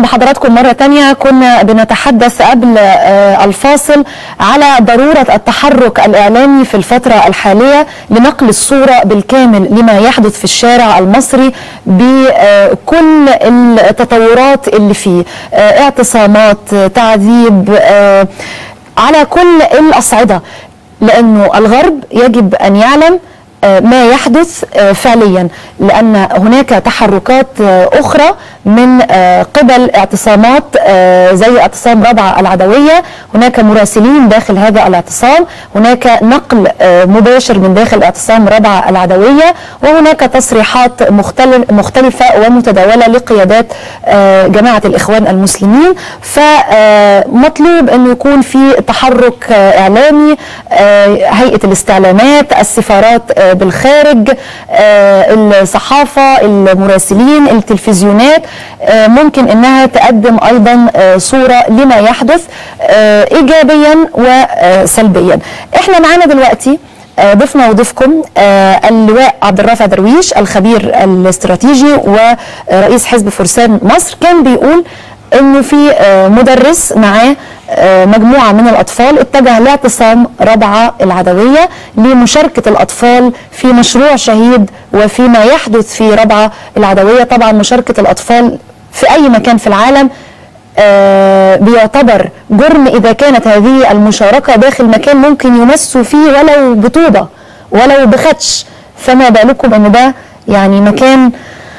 بحضراتكم مرة تانية كنا بنتحدث قبل آه، الفاصل على ضرورة التحرك الإعلامي في الفترة الحالية لنقل الصورة بالكامل لما يحدث في الشارع المصري بكل التطورات اللي فيه آه، اعتصامات آه، تعذيب آه، على كل الأصعدة لأنه الغرب يجب أن يعلم آه، ما يحدث آه، فعليا لأن هناك تحركات آه، أخرى من آه، قبل اعتصامات آه، زي اعتصام ربعة العدوية هناك مراسلين داخل هذا الاعتصام هناك نقل آه، مباشر من داخل اعتصام ربعة العدوية وهناك تصريحات مختلف مختلفة ومتداولة لقيادات آه، جماعة الإخوان المسلمين فمطلوب أن يكون في تحرك آه، إعلامي آه، هيئة الاستعلامات السفارات آه، بالخارج آه، الصحافة المراسلين التلفزيونات آه، ممكن أنها تقدم أيضا آه، صورة لما يحدث آه، إيجابيا وسلبيا احنا معانا دلوقتي آه، ضيفنا وضيفكم آه، اللواء عبد الرافع درويش الخبير الاستراتيجي ورئيس حزب فرسان مصر كان بيقول انه في آه، مدرس معاه آه، مجموعه من الاطفال اتجه لاعتصام ربعه العدويه لمشاركه الاطفال في مشروع شهيد وفيما يحدث في ربعه العدويه طبعا مشاركه الاطفال في اي مكان في العالم آه، بيعتبر جرم إذا كانت هذه المشاركة داخل مكان ممكن يمسوا فيه ولو بطوبة ولو بخدش فما بالكم أن ده يعني مكان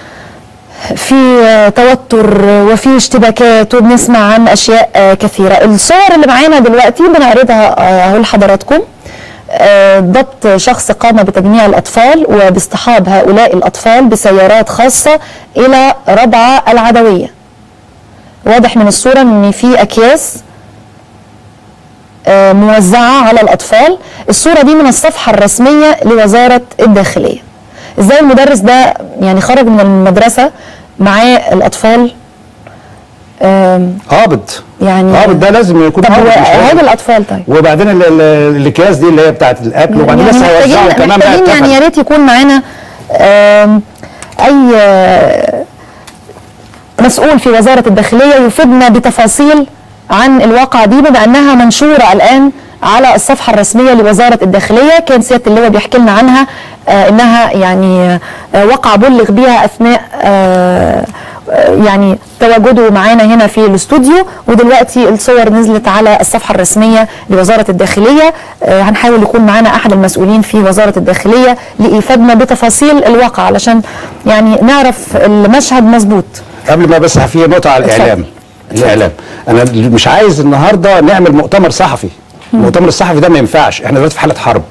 في آه، توتر وفي اشتباكات وبنسمع عن أشياء آه، كثيرة الصور اللي معانا دلوقتي بنعرضها آه، أهو لحضراتكم آه، ضبط شخص قام بتجميع الأطفال وباصطحاب هؤلاء الأطفال بسيارات خاصة إلى ربعة العدوية واضح من الصورة ان في اكياس آه، موزعة على الاطفال الصورة دي من الصفحة الرسمية لوزارة الداخلية ازاي المدرس ده يعني خرج من المدرسة معاه الاطفال آم، هابط يعني هابط ده لازم يكون طب هو هابط مش هذا هابط. الاطفال طيب وبعدين ال- ال- الاكياس دي اللي هي بتاعت الاكل وبعدين يعني لسه هيوزعوا محتاجين كمان بقى محتاجين يعني يا التفل. ريت يكون معانا آم، اي آه، مسؤول في وزاره الداخليه يفيدنا بتفاصيل عن الواقعه دي بما انها منشوره الان على الصفحه الرسميه لوزاره الداخليه كان سياده اللواء بيحكي لنا عنها آه، انها يعني آه، وقع بلغ بها اثناء آه، آه، يعني تواجده معانا هنا في الاستوديو ودلوقتي الصور نزلت على الصفحه الرسميه لوزاره الداخليه آه، هنحاول يكون معانا احد المسؤولين في وزاره الداخليه لافادنا بتفاصيل الواقع علشان يعني نعرف المشهد مظبوط قبل ما بس في نقطه على اتفضل. الاعلام الاعلام انا مش عايز النهارده نعمل مؤتمر صحفي المؤتمر الصحفي ده ما ينفعش احنا دلوقتي في حاله حرب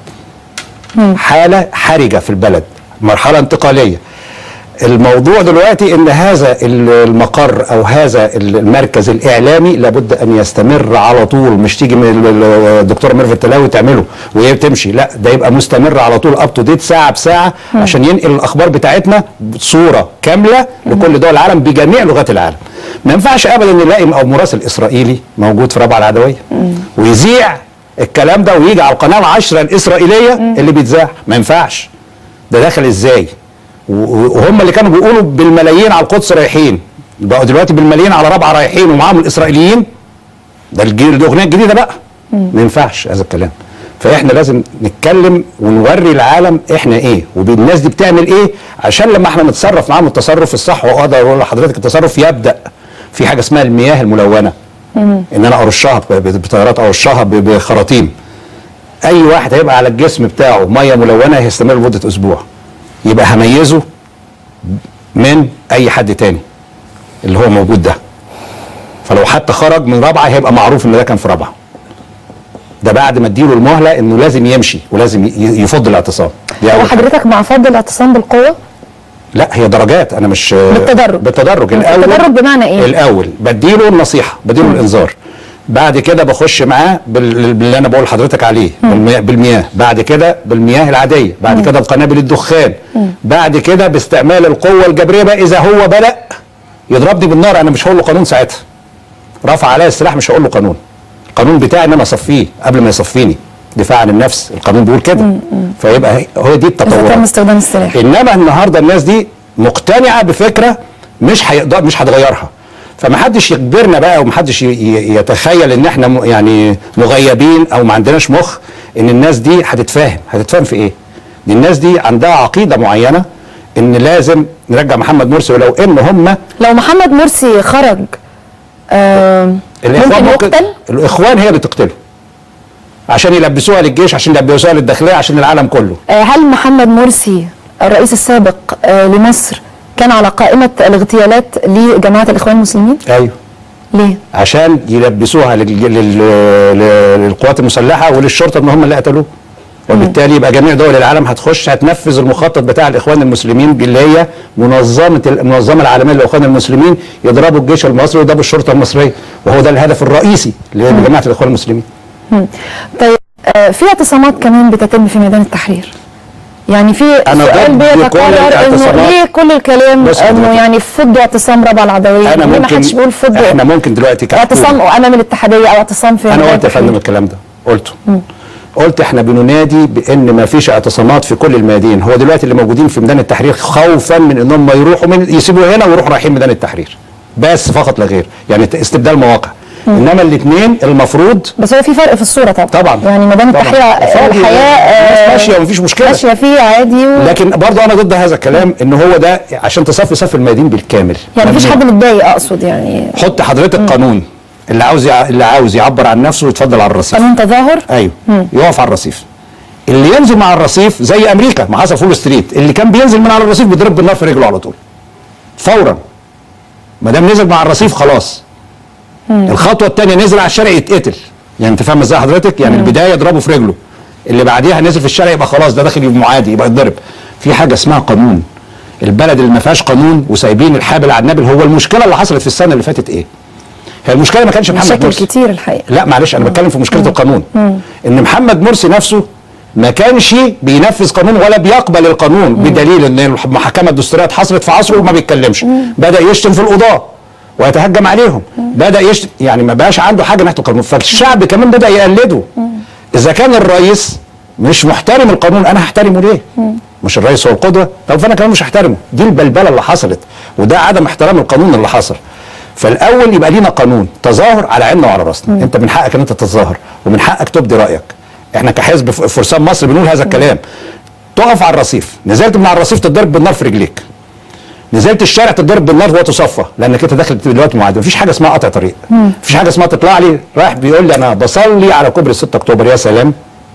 حاله حرجه في البلد مرحله انتقاليه الموضوع دلوقتي ان هذا المقر او هذا المركز الاعلامي لابد ان يستمر على طول مش تيجي من ال- ال- الدكتوره ميرفت تلاوي تعمله وهي بتمشي لا ده يبقى مستمر على طول اب تو ديت ساعه بساعه عشان ينقل الاخبار بتاعتنا بصوره كامله لكل دول العالم بجميع لغات العالم ما ينفعش ابدا نلاقي او مراسل اسرائيلي موجود في ربع العدويه ويذيع الكلام ده ويجي على القناه العشرة الاسرائيليه اللي بيتذاع ما ينفعش ده داخل ازاي و- وهم اللي كانوا بيقولوا بالملايين على القدس رايحين بقوا دلوقتي بالملايين على رابعه رايحين ومعاهم الاسرائيليين ده الجيل الاغنيه الجديده بقى ما ينفعش هذا الكلام فاحنا لازم نتكلم ونوري العالم احنا ايه والناس دي بتعمل ايه عشان لما احنا نتصرف معاهم التصرف الصح واقدر اقول لحضرتك التصرف يبدا في حاجه اسمها المياه الملونه ان انا ارشها ب- ب- بطيارات او ارشها ب- بخراطيم اي واحد هيبقى على الجسم بتاعه ميه ملونه هيستمر لمده اسبوع يبقى هميزه من اي حد تاني اللي هو موجود ده فلو حتى خرج من رابعه هيبقى معروف ان ده كان في رابعه ده بعد ما اديله المهله انه لازم يمشي ولازم ي- يفض الاعتصام دي هو أول حاجة. حضرتك مع فضل الاعتصام بالقوه لا هي درجات انا مش بالتدرج. بالتدرج الاول بالتدرج بمعنى إيه؟ الاول بديله النصيحه بديله الانذار بعد كده بخش معاه بال- باللي انا بقول لحضرتك عليه بالمياه, بالمياه بعد كده بالمياه العاديه بعد كده بقنابل الدخان بعد كده باستعمال القوه الجبريه بقى اذا هو بدا يضربني بالنار انا مش هقول له قانون ساعتها رفع عليا السلاح مش هقول له قانون القانون بتاعي ان انا اصفيه قبل ما يصفيني دفاع عن النفس القانون بيقول كده فيبقى هي- هو دي اذا تم التطورات استخدام السلاح انما النهارده الناس دي مقتنعه بفكره مش هيقدر مش هتغيرها فما حدش يجبرنا بقى وما حدش ي- ي- يتخيل ان احنا م- يعني مغيبين او ما عندناش مخ ان الناس دي هتتفاهم هتتفاهم في ايه دي الناس دي عندها عقيده معينه ان لازم نرجع محمد مرسي ولو ان هم لو محمد مرسي خرج آه الاخوان ممكن يقتل الاخوان هي اللي تقتله عشان يلبسوها للجيش عشان يلبسوها للداخليه عشان العالم كله آه هل محمد مرسي الرئيس السابق آه لمصر كان على قائمة الاغتيالات لجماعة الإخوان المسلمين؟ ايوه ليه؟ عشان يلبسوها لل- لل- لل- للقوات المسلحه وللشرطه ان هم اللي قتلوه وبالتالي يبقى جميع دول العالم هتخش هتنفذ المخطط بتاع الاخوان المسلمين اللي هي منظمه المنظمه العالميه للاخوان المسلمين يضربوا الجيش المصري ويضربوا الشرطه المصريه وهو ده الهدف الرئيسي لجماعه الاخوان المسلمين مم. طيب آه في اعتصامات كمان بتتم في ميدان التحرير يعني في أنا سؤال ضد كل بيتكرر انه الاعتصامات. ليه كل الكلام بص انه حضرتك. يعني فضوا اعتصام ربع العدويه انا ليه ما ممكن حدش بيقول فضوا احنا ممكن دلوقتي كحكومة- اعتصام امام الاتحاديه او اعتصام في انا ميدان قلت يا التحرير. فندم الكلام ده قلته قلت احنا بننادي بان ما فيش اعتصامات في كل الميادين هو دلوقتي اللي موجودين في ميدان التحرير خوفا من انهم يروحوا من يسيبوا هنا ويروحوا رايحين ميدان التحرير بس فقط لا غير يعني استبدال مواقع انما الاثنين المفروض بس هو في فرق في الصوره طبعا طبعا يعني ميدان طبعاً. التحرير فاضي الحياه والناس آه، ماشيه ومفيش مشكله ماشيه فيه عادي و... لكن برضه انا ضد هذا الكلام ان هو ده عشان تصفي صف الميادين بالكامل يعني مفيش ممنوع. حد متضايق اقصد يعني حط حضرتك قانون اللي عاوز يع... اللي عاوز يعبر عن نفسه يتفضل على الرصيف قانون تظاهر ايوه يقف على الرصيف اللي ينزل مع الرصيف زي امريكا ما حصل فول ستريت اللي كان بينزل من على الرصيف بيضرب بالنار في رجله على طول فورا ما دام نزل مع الرصيف خلاص الخطوه الثانيه نزل على الشارع يتقتل يعني انت فاهم ازاي حضرتك يعني البدايه يضربه في رجله اللي بعديها نزل في الشارع يبقى خلاص ده داخل يبقى معادي يبقى يتضرب في حاجه اسمها قانون البلد اللي ما فيهاش قانون وسايبين الحابل على النابل هو المشكله اللي حصلت في السنه اللي فاتت ايه هي المشكله ما كانش محمد مشاكل مرسي كتير الحقيقه لا معلش انا بتكلم في مشكله القانون ان محمد مرسي نفسه ما كانش بينفذ قانون ولا بيقبل القانون بدليل ان المحكمه الدستوريه حصلت في عصره وما بيتكلمش بدا يشتم في القضاه ويتهجم عليهم بدا يشتم يعني ما بقاش عنده حاجه ناحيه القانون فالشعب كمان بدا يقلده اذا كان الرئيس مش محترم القانون انا هحترمه ليه مش الرئيس هو القدوه طب فانا كمان مش هحترمه دي البلبله اللي حصلت وده عدم احترام القانون اللي حصل فالاول يبقى لينا قانون تظاهر على عيننا وعلى راسنا انت من حقك ان انت تتظاهر ومن حقك تبدي رايك احنا كحزب ف- فرسان مصر بنقول هذا الكلام تقف على الرصيف نزلت من على الرصيف تتضرب بالنار في رجليك نزلت الشارع تتضرب بالنار وتصفى لانك انت داخل دلوقتي معادي مفيش حاجه اسمها قطع طريق مفيش حاجه اسمها تطلع لي رايح بيقول لي انا بصلي على كوبري 6 اكتوبر يا سلام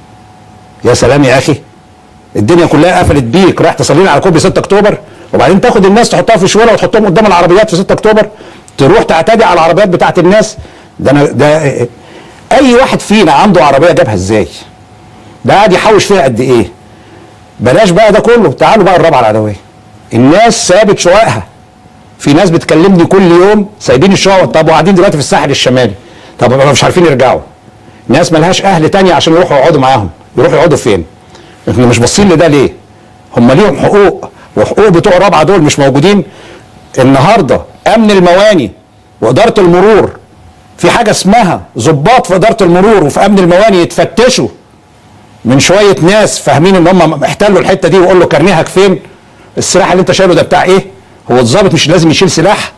يا سلام يا اخي الدنيا كلها قفلت بيك رايح تصلي لي على كوبري 6 اكتوبر وبعدين تاخد الناس تحطها في شوارع وتحطهم قدام العربيات في 6 اكتوبر تروح تعتدي على العربيات بتاعت الناس ده انا ده اي واحد فينا عنده عربيه جابها ازاي ده قاعد يحوش فيها قد ايه بلاش بقى ده كله تعالوا بقى الرابعه العدويه الناس سابت شققها في ناس بتكلمني كل يوم سايبين الشقق طب وقاعدين دلوقتي في الساحل الشمالي طب ما مش عارفين يرجعوا ناس ملهاش اهل تانية عشان يروحوا يقعدوا معاهم يروحوا يقعدوا فين احنا مش باصين لده ليه هم ليهم حقوق وحقوق بتوع رابعه دول مش موجودين النهارده امن المواني واداره المرور في حاجه اسمها ضباط في اداره المرور وفي امن المواني يتفتشوا من شويه ناس فاهمين ان هم احتلوا الحته دي ويقول له كارنيهك فين السلاح اللي انت شايله ده بتاع ايه هو الضابط مش لازم يشيل سلاح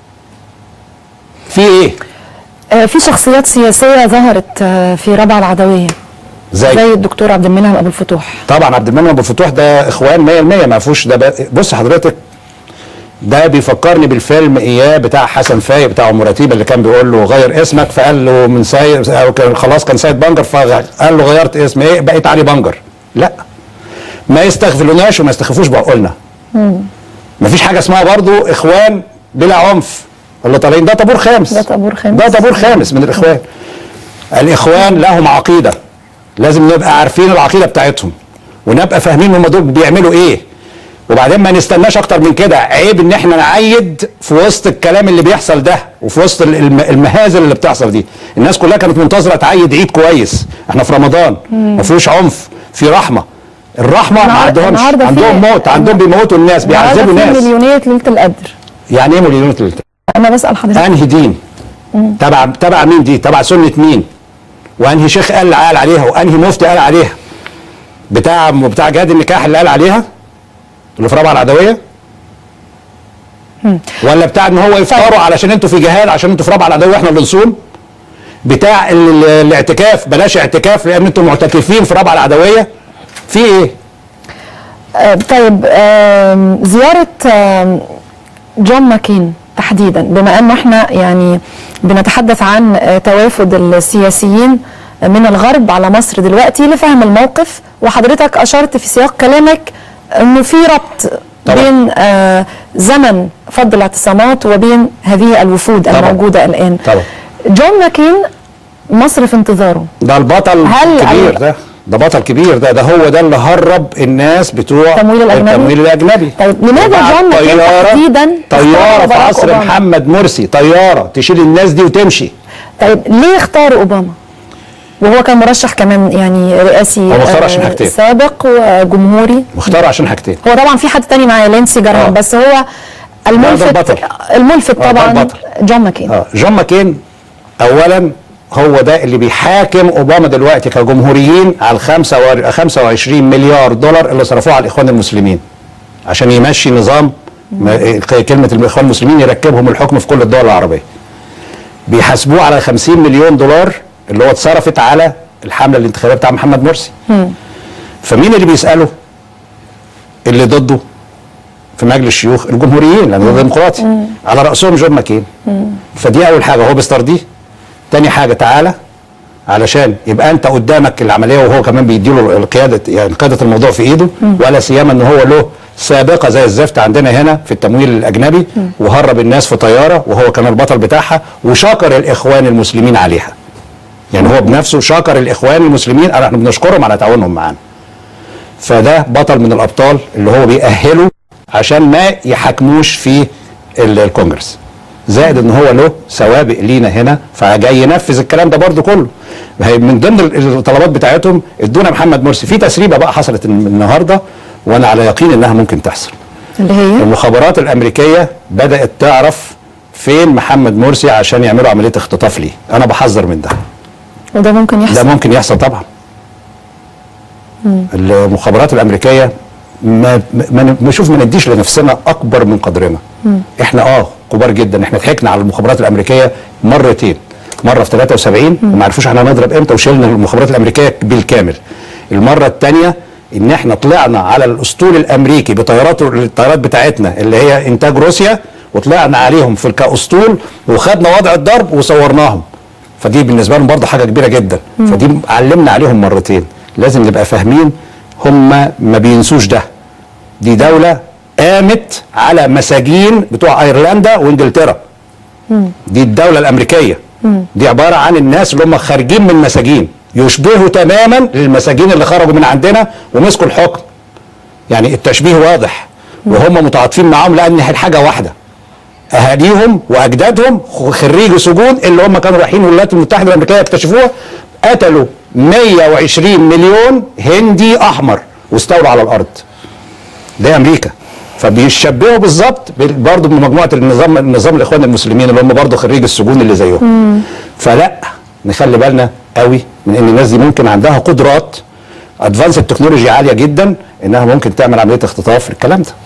في ايه آه في شخصيات سياسيه ظهرت آه في ربع العدويه زي, زي الدكتور عبد المنعم ابو الفتوح طبعا عبد المنعم ابو الفتوح ده اخوان 100% ما فيهوش ده ب- بص حضرتك ده بيفكرني بالفيلم اياه بتاع حسن فايق بتاع ام رتيبه اللي كان بيقول له غير اسمك فقال له من سيد أو كان خلاص كان سيد بنجر فقال له غيرت اسمي ايه بقيت علي بنجر لا ما يستغفلوناش وما يستخفوش بعقولنا ما فيش حاجه اسمها برضو اخوان بلا عنف اللي طالعين ده طابور خامس ده طابور خامس. ده طابور خامس من الاخوان الاخوان لهم عقيده لازم نبقى عارفين العقيده بتاعتهم ونبقى فاهمين هم دول بيعملوا ايه وبعدين ما نستناش اكتر من كده عيب ان احنا نعيد في وسط الكلام اللي بيحصل ده وفي وسط الم- المهازل اللي بتحصل دي الناس كلها كانت منتظره تعيد عيد كويس احنا في رمضان ما فيهوش عنف في رحمه الرحمه ما النهار- عندهمش النهاردة في- عندهم موت عندهم بيموتوا الناس بيعذبوا النهاردة ناس في مليونيه ليله القدر يعني ايه مليونات الالتزام انا بسال حضرتك انهي دين تبع تبع مين دي تبع سنه مين وانهي شيخ قال قال عليها وانهي مفتي قال عليها بتاع بتاع جهاد النكاح اللي قال عليها اللي في رابعه العدويه ولا بتاع ان هو يفطروا علشان انتوا في جهاد عشان انتوا في رابعه العدويه واحنا اللي نصوم بتاع ال- ال- الاعتكاف بلاش اعتكاف لان انتوا معتكفين في رابعه العدويه في ايه؟ آه، طيب آم، زيارة آم، جون ماكين تحديدا بما انه احنا يعني بنتحدث عن آه، توافد السياسيين من الغرب على مصر دلوقتي لفهم الموقف وحضرتك اشرت في سياق كلامك انه في ربط طبعا. بين آه، زمن فض الاعتصامات وبين هذه الوفود طبعا. الموجودة الآن طبعا. جون ماكين مصر في انتظاره ده البطل هل- الكبير هل- ده ده بطل كبير ده ده هو ده اللي هرب الناس بتوع التمويل الأجنبي؟ التمويل الاجنبي طيب لماذا وبعت جون ماكين طيارة- تحديداً طياره اختار في باراك عصر أوباما؟ محمد مرسي طياره تشيل الناس دي وتمشي طيب ليه اختاروا اوباما؟ وهو كان مرشح كمان يعني رئاسي هو اختار آه، عشان حاجتين. سابق وجمهوري مختار عشان حاجتين هو طبعا في حد تاني معاه لينسي آه. جرهام بس هو الملفت البطل. الملفت آه، ده طبعا البطل. جون ماكين اه جون ماكين اولا هو ده اللي بيحاكم اوباما دلوقتي كجمهوريين على الخمسة و- 25 مليار دولار اللي صرفوه على الاخوان المسلمين عشان يمشي نظام ما- كلمه الاخوان المسلمين يركبهم الحكم في كل الدول العربيه بيحاسبوه على 50 مليون دولار اللي هو اتصرفت على الحمله الانتخابيه بتاع محمد مرسي فمين اللي بيساله اللي ضده في مجلس الشيوخ الجمهوريين لانه ده ديمقراطي على راسهم جون ماكين فدي اول حاجه هو بيسترضيه تاني حاجه تعالى علشان يبقى انت قدامك العمليه وهو كمان بيديله القياده يعني قياده الموضوع في ايده ولا سيما ان هو له سابقه زي الزفت عندنا هنا في التمويل الاجنبي وهرب الناس في طياره وهو كان البطل بتاعها وشكر الاخوان المسلمين عليها يعني هو بنفسه شكر الاخوان المسلمين احنا بنشكرهم على تعاونهم معانا فده بطل من الابطال اللي هو بيأهله عشان ما يحاكموش في ال- الكونجرس زائد ان هو له سوابق لينا هنا فجاي ينفذ الكلام ده برضو كله هي من ضمن ال- الطلبات بتاعتهم ادونا محمد مرسي في تسريبه بقى حصلت الن- النهارده وانا على يقين انها ممكن تحصل اللي هي المخابرات الامريكيه بدات تعرف فين محمد مرسي عشان يعملوا عمليه اختطاف ليه انا بحذر من ده وده ممكن ده يحصل ممكن يحصل طبعا المخابرات الامريكيه ما ما نشوف ما نديش لنفسنا اكبر من قدرنا احنا اه كبار جدا احنا ضحكنا على المخابرات الامريكيه مرتين مره في 73 وما عرفوش احنا هنضرب امتى وشيلنا المخابرات الامريكيه بالكامل المره الثانيه ان احنا طلعنا على الاسطول الامريكي بطيارات الطيارات بتاعتنا اللي هي انتاج روسيا وطلعنا عليهم في كاسطول وخدنا وضع الضرب وصورناهم فدي بالنسبه لهم برضه حاجه كبيره جدا فدي علمنا عليهم مرتين لازم نبقى فاهمين هم ما بينسوش ده دي دوله قامت على مساجين بتوع ايرلندا وانجلترا دي الدوله الامريكيه دي عباره عن الناس اللي هم خارجين من مساجين يشبهوا تماما للمساجين اللي خرجوا من عندنا ومسكوا الحكم يعني التشبيه واضح وهم متعاطفين معاهم لان الحاجه واحده اهاليهم واجدادهم خريجي سجون اللي هم كانوا رايحين الولايات المتحده الامريكيه يكتشفوها قتلوا 120 مليون هندي احمر واستولوا على الارض ده امريكا فبيشبهوا بالظبط بال- برضه بمجموعه النظام النظام الاخوان المسلمين اللي هم برضه خريج السجون اللي زيهم فلا نخلي بالنا قوي من ان الناس دي ممكن عندها قدرات ادفانس التكنولوجي عاليه جدا انها ممكن تعمل عمليه اختطاف الكلام ده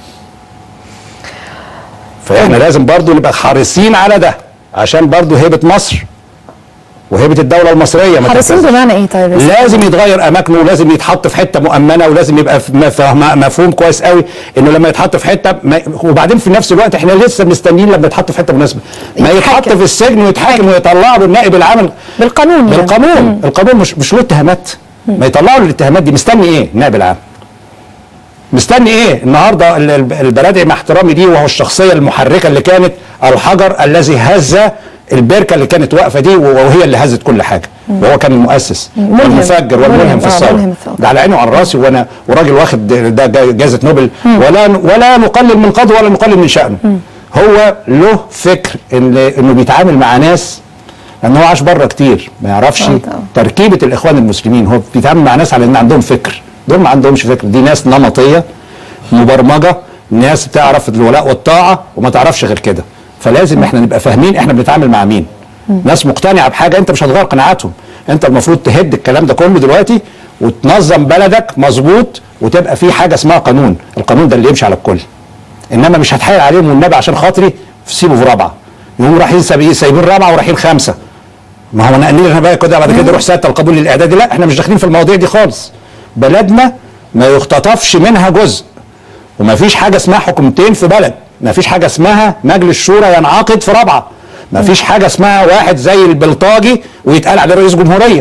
فاحنا لازم برضو نبقى حريصين على ده عشان برضو هيبه مصر وهيبه الدوله المصريه ما حريصين تهتزش. بمعنى ايه طيب يا سيدي؟ لازم يتغير اماكنه ولازم يتحط في حته مؤمنه ولازم يبقى في مفهوم, مفهوم كويس قوي انه لما يتحط في حته ما وبعدين في نفس الوقت احنا لسه مستنيين لما يتحط في حته مناسبه ما يتحاكم. يتحط في السجن ويتحاكم ويطلعه بالنائب العام بالقانون يعني. بالقانون القانون مش مش له اتهامات ما يطلعوا له الاتهامات دي مستني ايه النائب العام مستني ايه النهارده ال- ال- البرادعي مع احترامي ليه وهو الشخصيه المحركه اللي كانت الحجر الذي هز البركه اللي كانت واقفه دي وهي اللي هزت كل حاجه وهو كان المؤسس ملهم. والمفجر والملهم ملهم، في آه، الثوره ملهم في الثورة. ده على عيني وعلى راسي وانا وراجل واخد ده جا- جائزه نوبل ولا ولا نقلل من قدره ولا نقلل من شانه هو له فكر ان انه بيتعامل مع ناس لان هو عاش بره كتير ما يعرفش آه، طبعا. تركيبه الاخوان المسلمين هو بيتعامل مع ناس على ان عندهم فكر دول ما عندهمش فكر دي ناس نمطيه مبرمجه ناس بتعرف الولاء والطاعه وما تعرفش غير كده فلازم احنا نبقى فاهمين احنا بنتعامل مع مين ناس مقتنعه بحاجه انت مش هتغير قناعاتهم انت المفروض تهد الكلام ده كله دلوقتي وتنظم بلدك مظبوط وتبقى في حاجه اسمها قانون القانون ده اللي يمشي على الكل انما مش هتحايل عليهم والنبي عشان خاطري سيبوا في رابعه يقوموا رايحين سابقين سايبين رابعه ورايحين خمسه ما هو انا قليل انا بقى كده بعد كده اروح سته القبول للاعدادي لا احنا مش داخلين في المواضيع دي خالص بلدنا ما يختطفش منها جزء وما فيش حاجه اسمها حكومتين في بلد ما فيش حاجه اسمها مجلس شورى ينعقد في رابعه ما فيش حاجه اسمها واحد زي البلطاجي ويتقال عليه رئيس جمهوريه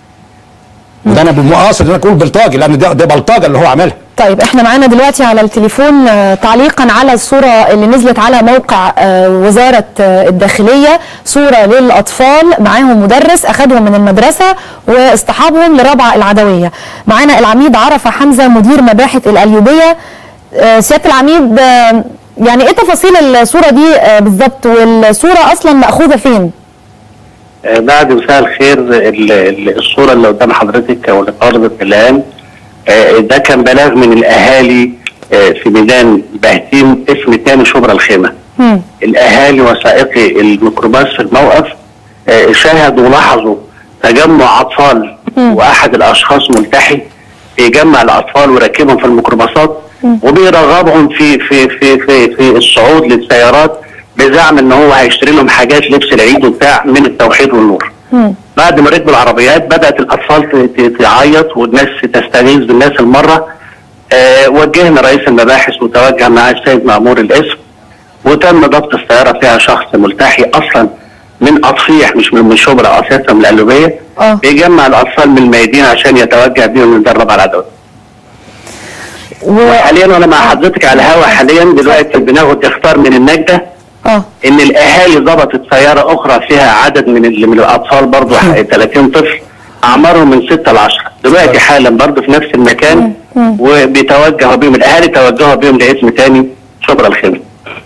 وده انا بالمقاصد ان انا اقول بلطاجي لان ده, ده بلطجه اللي هو عملها طيب احنا معانا دلوقتي على التليفون آه، تعليقا على الصورة اللي نزلت على موقع آه، وزارة آه، الداخلية صورة للأطفال معاهم مدرس أخدهم من المدرسة واصطحابهم لرابعة العدوية معانا العميد عرفة حمزة مدير مباحث الأليوبية آه، سيادة العميد آه، يعني ايه تفاصيل الصورة دي آه، بالظبط والصورة أصلا مأخوذة فين؟ آه، بعد مساء الخير ال- ال- الصورة اللي قدام حضرتك أو اللي اتعرضت الآن آه، ده كان بلاغ من الأهالي آه، في ميدان بهتيم اسم تاني شبرا الخيمة مم. الأهالي وسائقي الميكروباص في الموقف آه، شاهدوا ولاحظوا تجمع أطفال وأحد الأشخاص ملتحي بيجمع الأطفال ويركبهم في الميكروباصات وبيرغبهم في في في في في الصعود للسيارات بزعم ان هو هيشتري لهم حاجات لبس العيد وبتاع من التوحيد والنور. بعد ما ركبوا العربيات بدات الاطفال ت- ت- تعيط والناس تستغيث بالناس المره آه وجهنا رئيس المباحث وتوجه معاه السيد مامور الاسم وتم ضبط السياره فيها شخص ملتحي اصلا من اطفيح مش من من شبرا اساسا من القلوبيه آه. بيجمع الاطفال من الميادين عشان يتوجه بيهم يتدرب على العدوى. و... حاليا وانا مع حضرتك على الهوا حاليا دلوقتي بناخد اختار من النجده اه ان الاهالي ضبطت سياره اخرى فيها عدد من ال- من الاطفال برضه 30 طفل اعمارهم من 6 ل 10 دلوقتي حالا برضه في نفس المكان وبيتوجهوا بيهم الاهالي توجهوا بيهم لاسم تاني شبرا الخيمه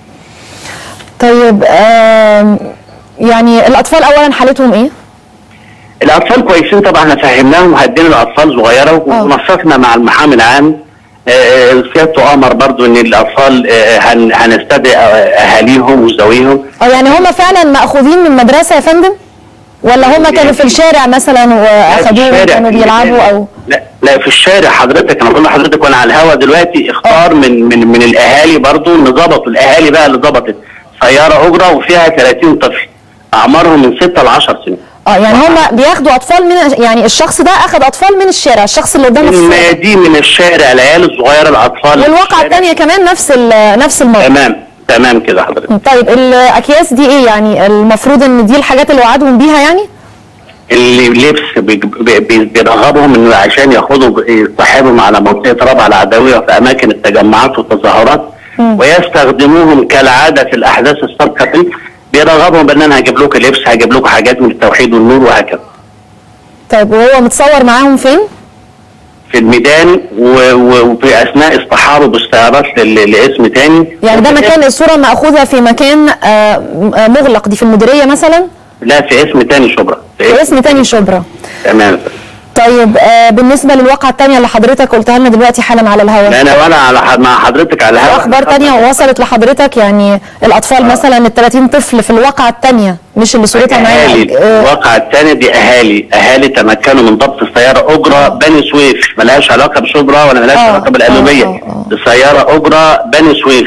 طيب آم، يعني الأطفال أولا حالتهم ايه؟ الاطفال كويسين طبعا احنا فهمناهم وهدينا الاطفال صغيره ونسقنا مع المحامي العام آه، سيادته امر برضو ان الاطفال آه، هن- هنستدعي آه، اهاليهم وذويهم اه يعني هم فعلا مأخوذين من مدرسة يا فندم؟ ولا هم كانوا في الشارع مثلا لا، في واخدوهم الشارع كانوا في بيلعبوا المكان. او لا لا في الشارع حضرتك انا بقول لحضرتك وانا على الهوا دلوقتي اختار من من من الاهالي برضو اللي ضبطوا الاهالي بقى اللي ضبطت سياره اجره وفيها 30 طفل اعمارهم من 6 ل 10 سنين اه يعني هم بياخدوا اطفال من يعني الشخص ده اخذ اطفال من الشارع الشخص اللي قدامه في الصورة الميادين من الشارع العيال الصغيره الاطفال في والواقعة الشارع. الثانية كمان نفس ال- نفس الموقف تمام تمام كده حضرتك طيب الاكياس دي ايه يعني المفروض ان دي الحاجات اللي وعدهم بيها يعني؟ اللي لبس بيج- بي- بي- بيرغبهم انه عشان ياخدوا يصاحبهم على منطقه رابعه العدويه في اماكن التجمعات والتظاهرات ويستخدموهم كالعاده في الاحداث السابقه دي بيرغبهم بان انا هجيب لكم لبس هجيب لكم حاجات من التوحيد والنور وهكذا طيب وهو متصور معاهم فين؟ في الميدان و- و- وفي اثناء اصطحابه بالسيارات ل- لاسم تاني يعني ده مكان الصورة مأخوذة في مكان آه، آه، مغلق دي في المديرية مثلا لا في اسم تاني شبرا في اسم تاني شبرا تمام طيب آه، بالنسبة للواقعة التانية اللي حضرتك قلتها لنا دلوقتي حالا على الهواء انا وانا على ح- مع حضرتك على الهواء اخبار تانية وصلت لحضرتك يعني الاطفال مثلا ال 30 طفل في الواقعة التانية مش اللي صورتها معايا اهالي آه، الواقعة الثانية دي اهالي اهالي تمكنوا من ضبط السيارة اجرة بني سويف ملهاش علاقة بشبرا ولا ملهاش آه، علاقة بالقلوبية آه، آه، السيارة اجرة بني سويف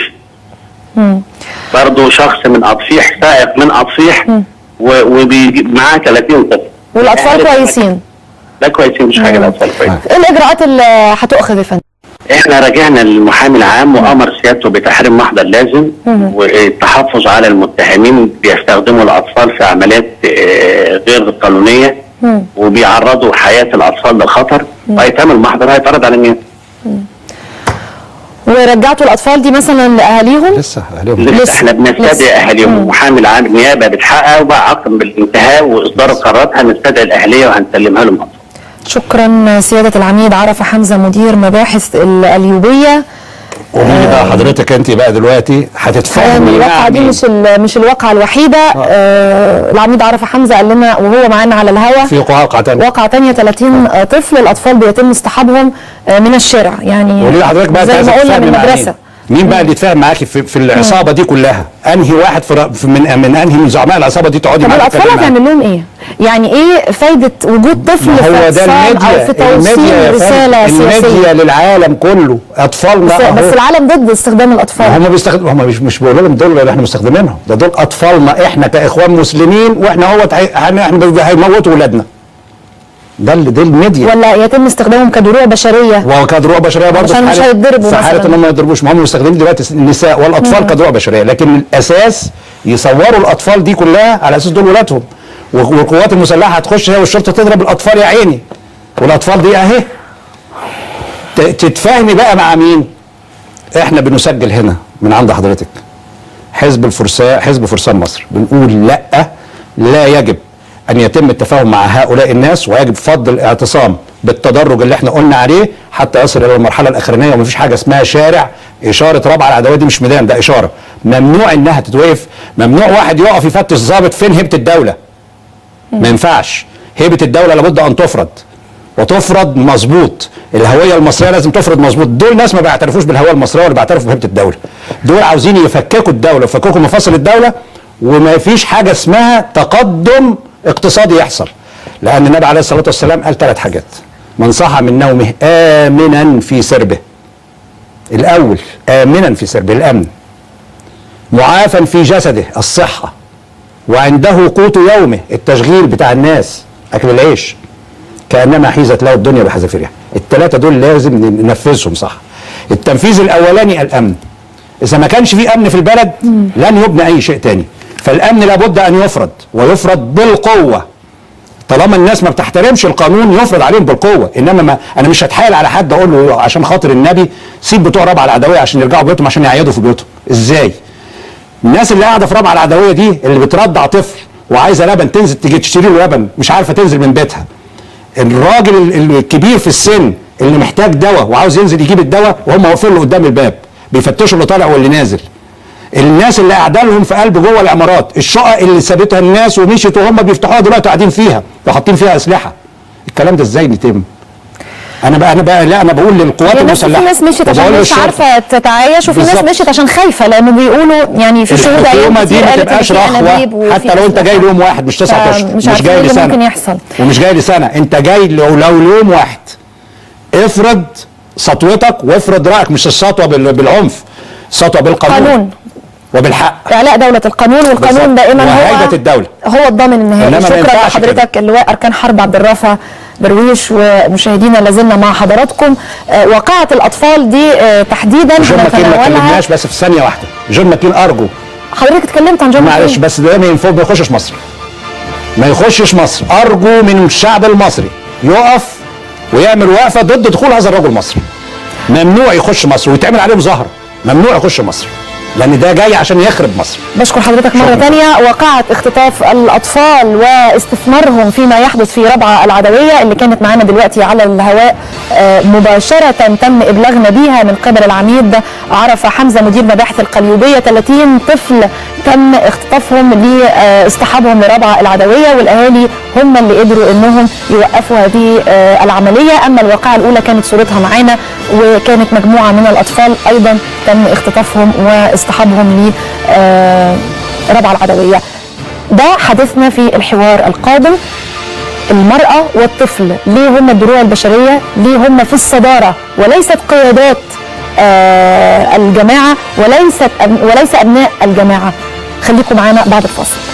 برضه شخص من اطفيح سائق من اطفيح ومعاه 30 طفل والاطفال أهالي كويسين لا كويسين مش حاجة الاطفال كويسين ايه الاجراءات اللي هتؤخذ يا فندم؟ احنا راجعنا للمحامي العام وامر سيادته بتحريم محضر لازم والتحفظ على المتهمين بيستخدموا الاطفال في عمليات آه، غير قانونيه وبيعرضوا حياه الاطفال للخطر وهيتم المحضر هيتعرض على النيابه ورجعتوا الاطفال دي مثلا لاهاليهم لسه اهلهم لسه لسه. احنا بنستدعي لسه. اهاليهم المحامي العام النيابه بتحقق وبقى عقد بالانتهاء واصدار القرارات هنستدعي الاهليه وهنسلمها لهم شكرا سيادة العميد عرفة حمزة مدير مباحث الأليوبية قولي بقى حضرتك انت بقى دلوقتي حقيقة هتتفاهمي مع الواقعة دي مين؟ مش ال- مش الواقعة الوحيدة آه العميد عرفة حمزة قال لنا وهو معانا على الهوا في واقعة تانية واقعة تانية 30 طفل الأطفال بيتم اصطحابهم آه، من الشارع يعني قولي لي حضرتك بقى زي أنت ما عايزة قلنا من تتفاهمي مع المدرسة مين بقى اللي يتفاهم معاكي في, في العصابه دي كلها انهي واحد في ر- في- من من انهي من زعماء العصابه دي تقعدي طب معاها الاطفال تتكلمي معاها؟ هتعمل لهم ايه؟ يعني ايه فايده وجود طفل ما في هو ده اعتصام الميديا او في توصيل الميديا يا رساله فندم، سياسيه الميديا للعالم كله اطفالنا بس, أهو. بس العالم ضد استخدام الاطفال هم بيستخدموا هم مش مش بيقولوا لهم دول اللي احنا مستخدمينهم ده دول اطفالنا احنا كاخوان مسلمين واحنا هو احنا هيموتوا ولادنا ده اللي دي الميديا ولا يتم استخدامهم كدروع بشريه وكدروع بشريه برضه عشان في مش حالة- هيتضربوا في حاله مثلاً. ان هم ما يضربوش ما هم مستخدمين دلوقتي النساء والاطفال كدروع بشريه لكن الاساس يصوروا الاطفال دي كلها على اساس دول ولادهم والقوات المسلحه هتخش هي والشرطه تضرب الاطفال يا عيني والاطفال دي اهي ت- تتفاهمي بقى مع مين؟ احنا بنسجل هنا من عند حضرتك حزب الفرسان حزب فرسان مصر بنقول لا لا يجب ان يتم التفاهم مع هؤلاء الناس ويجب فض الاعتصام بالتدرج اللي احنا قلنا عليه حتى يصل الى المرحله الاخرانيه ومفيش حاجه اسمها شارع اشاره رابعه العدويه دي مش ميدان ده اشاره ممنوع انها تتوقف ممنوع واحد يقف يفتش ضابط فين هيبه الدوله ما ينفعش هيبه الدوله لابد ان تفرض وتفرض مظبوط الهويه المصريه لازم تفرض مظبوط دول ناس ما بيعترفوش بالهويه المصريه ولا بيعترفوا بهيبه الدوله دول عاوزين يفككوا الدوله يفككوا مفاصل الدوله وما فيش حاجه اسمها تقدم اقتصادي يحصل لان النبي عليه الصلاه والسلام قال ثلاث حاجات من صحى من نومه امنا في سربه الاول امنا في سربه الامن معافا في جسده الصحه وعنده قوت يومه التشغيل بتاع الناس اكل العيش كانما حيزت له الدنيا بحذافيرها الثلاثه دول لازم ننفذهم صح التنفيذ الاولاني الامن اذا ما كانش في امن في البلد لن يبنى اي شيء تاني فالامن لابد ان يفرض ويفرض بالقوه طالما الناس ما بتحترمش القانون يفرض عليهم بالقوه انما ما انا مش هتحايل على حد اقول له عشان خاطر النبي سيب بتوع رابعه العدويه عشان يرجعوا بيوتهم عشان يعيدوا في بيوتهم ازاي الناس اللي قاعده في رابعه العدويه دي اللي بترضع طفل وعايزه لبن تنزل تجي تشتري له لبن مش عارفه تنزل من بيتها الراجل ال- الكبير في السن اللي محتاج دواء وعاوز ينزل يجيب الدواء وهم واقفين له قدام الباب بيفتشوا اللي طالع واللي نازل الناس اللي قاعده لهم في قلب جوه العمارات الشقق اللي سابتها الناس ومشيت وهم بيفتحوها دلوقتي قاعدين فيها وحاطين فيها اسلحه الكلام ده ازاي يتم انا بقى انا بقى لا انا بقول للقوات هي ناس المسلحه في ناس مشيت وبقول عشان مش للشرطة. عارفه تتعايش وفي ناس بالظبط. مشيت عشان خايفه لانه بيقولوا يعني في شهود ايام الحكومه دي كتير ما قالت إن تبقاش في أنابيب رخوه وفي حتى لو انت أسلحة. جاي ليوم واحد مش تسعة اشهر فمش مش عارفين جاي إيه اللي لسنه ممكن يحصل. ومش جاي لسنه انت جاي لو لو ليوم واحد افرض سطوتك وافرض رايك مش السطوه بال- بالعنف سطوه بالقانون قانون وبالحق اعلاء دوله القانون والقانون بالظبط. دائما هو وهيبه الدولة. هو الضامن النهائي إنما ما شكرا ينفعش لحضرتك اللواء اركان حرب عبد الرافع درويش ومشاهدينا لازلنا مع حضراتكم آه، واقعه الاطفال دي آه، تحديدا جون ماكين ما هنتناولها كلمناش بس في ثانيه واحده جون ماكين ارجو حضرتك اتكلمت عن جون معلش ماكين. بس ده ما ينفع ما يخشش مصر ما يخشش مصر ارجو من الشعب المصري يقف ويعمل وقفه ضد دخول هذا الرجل مصر ممنوع يخش مصر ويتعمل عليه مظاهره ممنوع يخش مصر لان ده جاي عشان يخرب مصر بشكر حضرتك مرة شكراً. تانية وقعت اختطاف الأطفال واستثمارهم فيما يحدث في ربعة العدوية اللي كانت معانا دلوقتي على الهواء آه، مباشرة تم إبلاغنا بيها من قبل العميد عرفة حمزة مدير مباحث القليوبية 30 طفل تم اختطافهم لاصطحابهم لربعة العدوية والأهالي هم اللي قدروا أنهم يوقفوا هذه آه، العملية أما الواقعة الأولى كانت صورتها معانا وكانت مجموعة من الأطفال أيضا تم اختطافهم واصطحابهم لربعة العدوية ده حديثنا في الحوار القادم المرأة والطفل ليه هم الدروع البشرية ليه هم في الصدارة وليست قيادات آه، الجماعة وليست أب- وليس أبناء الجماعة خليكم معنا بعد الفاصل